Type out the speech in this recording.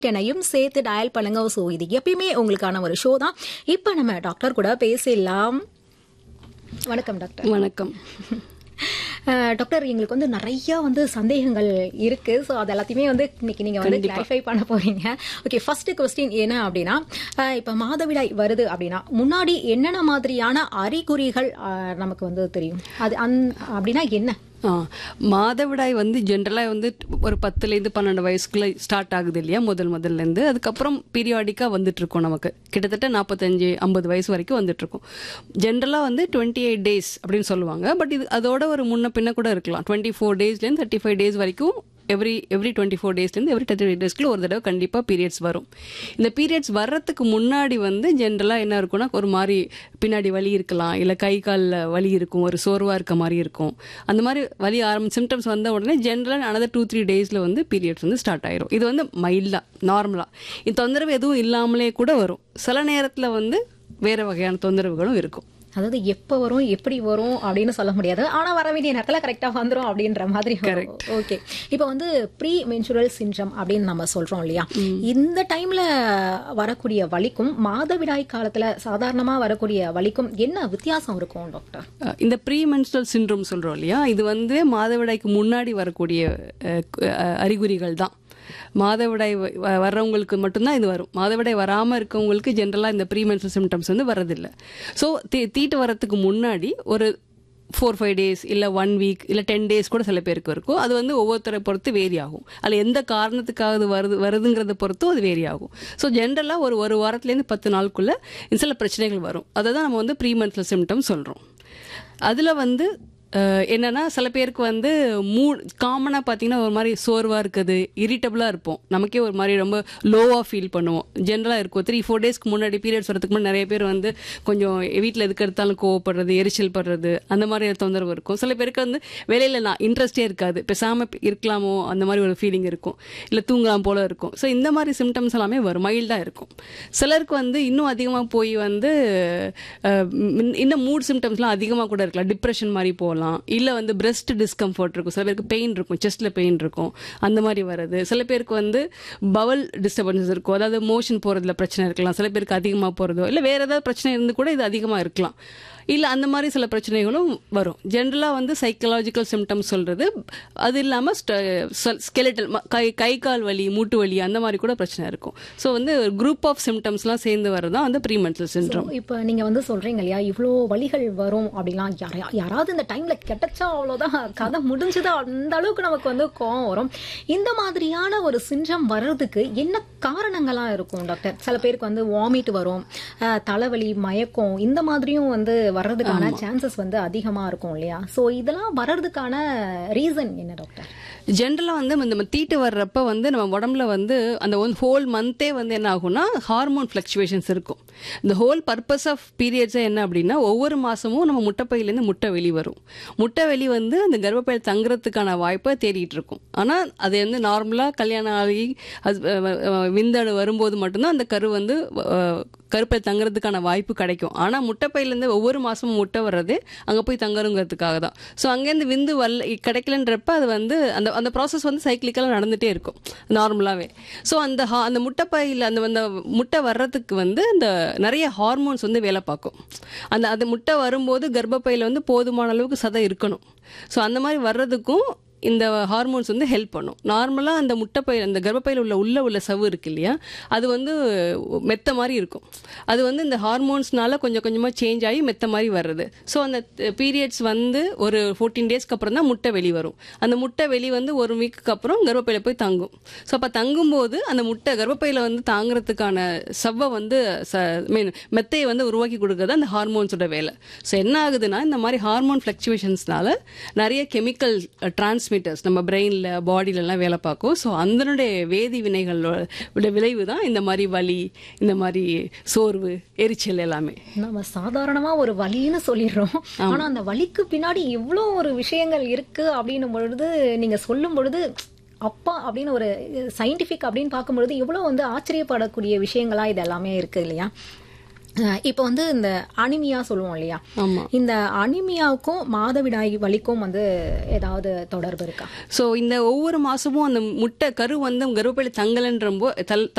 என்னையும் சேர்த்து டயல் பண்ணுங்க ஸோ இது எப்பயுமே உங்களுக்கான ஒரு ஷோ தான் இப்போ நம்ம டாக்டர் கூட பேசிடலாம் வணக்கம் டாக்டர் வணக்கம் அஹ், டாக்டர் எங்களுக்கு வந்து நிறைய வந்து சந்தேகங்கள் இருக்கு ஸோ அது எல்லாத்தையுமே வந்து இன்னைக்கு நீங்க வந்து கிளாரிஃபை பண்ண போறீங்க ஓகே ஃபர்ஸ்ட் கொஸ்டின் என்ன அப்படின்னா அஹ், இப்ப மாதவிடாய் வருது அப்படின்னா முன்னாடி என்னென்ன மாதிரியான அறிகுறிகள் அஹ், நமக்கு வந்து தெரியும் அது அந் அப்படின்னா என்ன ஆ மாதவிடாய் வந்து ஜென்ரலாக வந்து ஒரு பத்துலேருந்து பன்னெண்டு வயசுக்குள்ள ஸ்டார்ட் ஆகுது இல்லையா முதல் முதல்லேருந்து அதுக்கப்புறம் பீரியாடிக்காக வந்துட்டு இருக்கோம் நமக்கு கிட்டத்தட்ட நாற்பத்தஞ்சு ஐம்பது வயசு வரைக்கும் வந்துட்டு இருக்கோம் ஜென்ரலாக வந்து டுவெண்ட்டி எயிட் டேஸ் அப்படின்னு சொல்லுவாங்க பட் இது அதோட ஒரு முன்ன பின்ன கூட இருக்கலாம் டுவெண்ட்டி ஃபோர் டேஸ்லேருந்து தேர்ட்டி ஃபைவ் டேஸ் வரைக்கும் எவ்ரி எவ்ரி டுவெண்ட்டி ஃபோர் டேஸ்லேருந்து எவ்ரி தேர்ட்டி எயிட் டேஸ்க்குள்ள ஒரு தடவை கண்டிப்பாக பீரியட்ஸ் வரும் இந்த பீரியட்ஸ் வர்றதுக்கு முன்னாடி வந்து ஜென்ரலாக என்ன இருக்கும்னா ஒரு மாதிரி பின்னாடி வலி இருக்கலாம் இல்லை கை காலில் வலி இருக்கும் ஒரு சோர்வாக இருக்க மாதிரி இருக்கும் அந்த மாதிரி வலி ஆரம்பி சிம்டம்ஸ் வந்த உடனே ஜென்ரலாக அனதர் டூ த்ரீ டேஸில் வந்து பீரியட்ஸ் வந்து ஸ்டார்ட் ஆயிரும் இது வந்து மைல்டாக நார்மலாக இந்த தொந்தரவு எதுவும் இல்லாமலே கூட வரும் சில நேரத்தில் வந்து வேறு வகையான தொந்தரவுகளும் இருக்கும் அதாவது எப்ப வரும் எப்படி வரும் அப்படின்னு சொல்ல முடியாது ஆனா வர வேண்டிய நேரத்துல கரெக்டா வந்துரும் அப்படின்ற மாதிரி ஓகே இப்போ வந்து ப்ரீ மென்சுரல் சின்ட்ரம் அப்படின்னு நம்ம சொல்றோம் இல்லையா இந்த டைம்ல வரக்கூடிய வலிக்கும் மாதவிடாய் காலத்துல சாதாரணமா வரக்கூடிய வலிக்கும் என்ன வித்தியாசம் இருக்கும் டாக்டர் அஹ் இந்த ப்ரீ மென்ஸ்ட்ரல் சிண்ட்ரோம் சொல்கிறோம் இல்லையா இது வந்து மாதவிடாய்க்கு முன்னாடி வரக்கூடிய அஹ், கு- அஹ், அறிகுறிகள் தான் மாதவிடாய் வ- வ- வர்றவங்களுக்கு மட்டும்தான் இது வரும் மாதவிடாய் வராமல் இருக்கவங்களுக்கு ஜென்ரலாக இந்த ப்ரீ மென்ஸ்ட்ரல் சிம்டம்ஸ் வந்து வர்றதில்லை ஸோ தீட்டு வரத்துக்கு முன்னாடி ஒரு ஃபோர் ஃபைவ் டேஸ் இல்லை ஒன் வீக் இல்லை டென் டேஸ் கூட சில பேருக்கு இருக்கும் அது வந்து ஒவ்வொருத்தரை பொறுத்து வேரி ஆகும் அதில் எந்த காரணத்துக்காக அது வருது வருதுங்கிறத பொறுத்தும் அது வேரி ஆகும் ஸோ ஜென்ரலாக ஒரு ஒரு வாரத்துலேருந்து பத்து நாளுக்குள்ள சில பிரச்சனைகள் வரும் அதை தான் நம்ம வந்து ப்ரீ மென்ஸ்ட்ரல் சிம்டம் சொல்கிறோம் அதில் வந்து அஹ், என்னன்னா சில பேருக்கு வந்து மூ காமனாக பார்த்தீங்கன்னா ஒரு மாதிரி சோர்வாக இருக்குது இரிட்டபிளாக இருப்போம் நமக்கே ஒரு மாதிரி ரொம்ப லோவாக ஃபீல் பண்ணுவோம் ஜென்ரலாக இருக்கும் த்ரீ ஃபோர் டேஸ்க்கு முன்னாடி பீரியட்ஸ் வரதுக்கு முன்னாடி நிறைய பேர் வந்து கொஞ்சம் வீட்டில் எதுக்கு எடுத்தாலும் கோவப்படுறது எரிச்சல் படுறது அந்த மாதிரி தொந்தரவு இருக்கும் சில பேருக்கு வந்து வேலையில் நான் இன்ட்ரெஸ்டே இருக்காது பேசாமல் இருக்கலாமோ அந்த மாதிரி ஒரு ஃபீலிங் இருக்கும் இல்லை தூங்கலாம் போல இருக்கும் ஸோ இந்த மாதிரி சிம்டம்ஸ் எல்லாமே வரும் மைல்டாக இருக்கும் சிலருக்கு வந்து இன்னும் அதிகமாக போய் வந்து அஹ், மின்- இன்னும் மூட் சிம்டம்ஸ்லாம் அதிகமாக கூட இருக்கலாம் டிப்ரெஷன் மாதிரி போகலாம் இல்லை வந்து பிரஸ்ட் டிஸ்கம்ஃபர்ட் இருக்கும் சில பேருக்கு பெயின் இருக்கும் செஸ்ட்டில் பெயின் இருக்கும் அந்த மாதிரி வர்றது சில பேருக்கு வந்து பவல் டிஸ்டர்பன்ஸ் இருக்கும் அதாவது மோஷன் போகிறதுல பிரச்சனை இருக்கலாம் சில பேருக்கு அதிகமாக போகிறதோ இல்லை வேறு ஏதாவது பிரச்சனை இருந்து கூட இது அதிகமாக இருக்கலாம் இல்லை அந்த மாதிரி சில பிரச்சனைகளும் வரும் ஜென்ரலாக வந்து சைக்கலாஜிக்கல் சிம்டம்ஸ் சொல்கிறது அது இல்லாமல் ஸ்கெலிட்டல் கை கை கால் வலி மூட்டு வலி அந்த மாதிரி கூட பிரச்சனை இருக்கும் ஸோ வந்து குரூப் ஆஃப் சிம்டம்ஸ்லாம் சேர்ந்து வரதான் வந்து ப்ரீமென்டல் சிண்ட்ரோம் இப்போ நீங்க வந்து சொல்றீங்க இல்லையா இவ்வளோ வலிகள் வரும் அப்படிலாம் யாரையா யாராவது இந்த டைம்ல கிடைச்சா அவ்வளோதான் கதை முடிஞ்சது அந்த அளவுக்கு நமக்கு வந்து கோவம் வரும் இந்த மாதிரியான ஒரு சின்ரம் வர்றதுக்கு என்ன காரணங்களா இருக்கும் டாக்டர் சில பேருக்கு வந்து வாமிட் வரும் அஹ், தலைவலி மயக்கம் இந்த மாதிரியும் வந்து வர்றதுக்கான சான்சஸ் வந்து அதிகமா இருக்கும் இல்லையா ஸோ இதெல்லாம் வர்றதுக்கான ரீசன் என்ன டாக்டர் ஜென்ரலாக வந்து நம்ம தீட்டு வர்றப்ப வந்து நம்ம உடம்புல வந்து அந்த ஒன் ஹோல் மந்தே வந்து என்ன ஆகும்னா ஹார்மோன் ஃப்ளக்சுவேஷன்ஸ் இருக்கும் இந்த ஹோல் பர்பஸ் ஆஃப் பீரியட்ஸே என்ன அப்படின்னா ஒவ்வொரு மாதமும் நம்ம முட்டைப்பையிலேருந்து முட்டை வெளி வரும் முட்டை வெளி வந்து அந்த கர்ப்பப்பையில் தங்குறதுக்கான வாய்ப்பை தேடிட்டு இருக்கும் ஆனால் அது வந்து நார்மலாக கல்யாணம் ஆகி அது அஹ், அஹ், விந்தணு வரும்போது மட்டும்தான் அந்த கரு வந்து அஹ், கருப்பை தங்குறதுக்கான வாய்ப்பு கிடைக்கும் ஆனால் முட்டைப்பையிலேருந்து ஒவ்வொரு மாதமும் முட்டை வர்றது அங்கே போய் தங்கணுங்கிறதுக்காக தான் ஸோ அங்கேருந்து விந்து வரல கிடைக்கலன்றப்ப அது வந்து அந்த அந்த ப்ராசஸ் வந்து சைக்கிளிக்கலாக நடந்துகிட்டே இருக்கும் நார்மலாகவே ஸோ அந்த ஹா அந்த முட்டைப்பையில் அந்த அந்த முட்டை வர்றதுக்கு வந்து இந்த நிறைய ஹார்மோன்ஸ் வந்து வேலை பார்க்கும் அந்த அந்த முட்டை வரும்போது கர்ப்பப்பையில் வந்து போதுமான அளவுக்கு சதை இருக்கணும் ஸோ அந்த மாதிரி வர்றதுக்கும் இந்த ஹார்மோன்ஸ் வந்து ஹெல்ப் பண்ணும் நார்மலாக அந்த முட்டைப்பை அந்த கர்ப்பப்பையில் உள்ள உள்ள உள்ள சவ்வு இருக்கு இல்லையா அது வந்து மெத்த மாதிரி இருக்கும் அது வந்து இந்த ஹார்மோன்ஸ்னால கொஞ்சம் கொஞ்சமாக சேஞ்ச் ஆகி மெத்த மாதிரி வர்றது ஸோ அந்த பீரியட்ஸ் வந்து ஒரு ஃபோர்டீன் டேஸ்க்கு அப்புறம் தான் முட்டை வெளி வரும் அந்த முட்டை வெளி வந்து ஒரு வீக்குக்கு அப்புறம் கர்ப்பப்பையில் போய் தங்கும் ஸோ அப்போ தங்கும்போது அந்த முட்டை கர்ப்பப்பையில் வந்து தாங்கிறதுக்கான சவ்வை வந்து மீன் மெத்தையை வந்து உருவாக்கி கொடுக்கறது அந்த ஹார்மோன்ஸோட வேலை ஸோ என்ன ஆகுதுன்னா இந்த மாதிரி ஹார்மோன் ஃப்ளக்சுவேஷன்ஸ்னால நிறைய கெமிக்கல் டிரான்ஸ்மிட்டர்ஸ் நம்ம பிரெயினில் பாடியிலலாம் வேலை பார்க்கும் ஸோ அதனுடைய வேதி வினைகளோட விளைவு தான் இந்த மாதிரி வலி இந்த மாதிரி சோர்வு எரிச்சல் எல்லாமே நம்ம சாதாரணமா ஒரு வலின்னு சொல்லிடுறோம் ஆனா அந்த வலிக்கு பின்னாடி இவ்வளோ ஒரு விஷயங்கள் இருக்கு அப்படின்னும் பொழுது நீங்க சொல்லும் பொழுது அப்பா அப்படின்னு ஒரு சயின்டிபிக் அப்படின்னு பார்க்கும்பொழுது இவ்வளோ வந்து ஆச்சரியப்படக்கூடிய விஷயங்களா இது எல்லாமே இருக்கு இல்லையா அஹ் இப்போ வந்து இந்த அனிமியா சொல்லுவோம் இல்லையா ஆமா இந்த அனிமியாவுக்கும் மாதவிடாய் வலிக்கும் வந்து ஏதாவது தொடர்பு இருக்கா ஸோ இந்த ஒவ்வொரு மாசமும் அந்த முட்டை கரு வந்து கருப்பையில தங்கலன்றப்போ தல்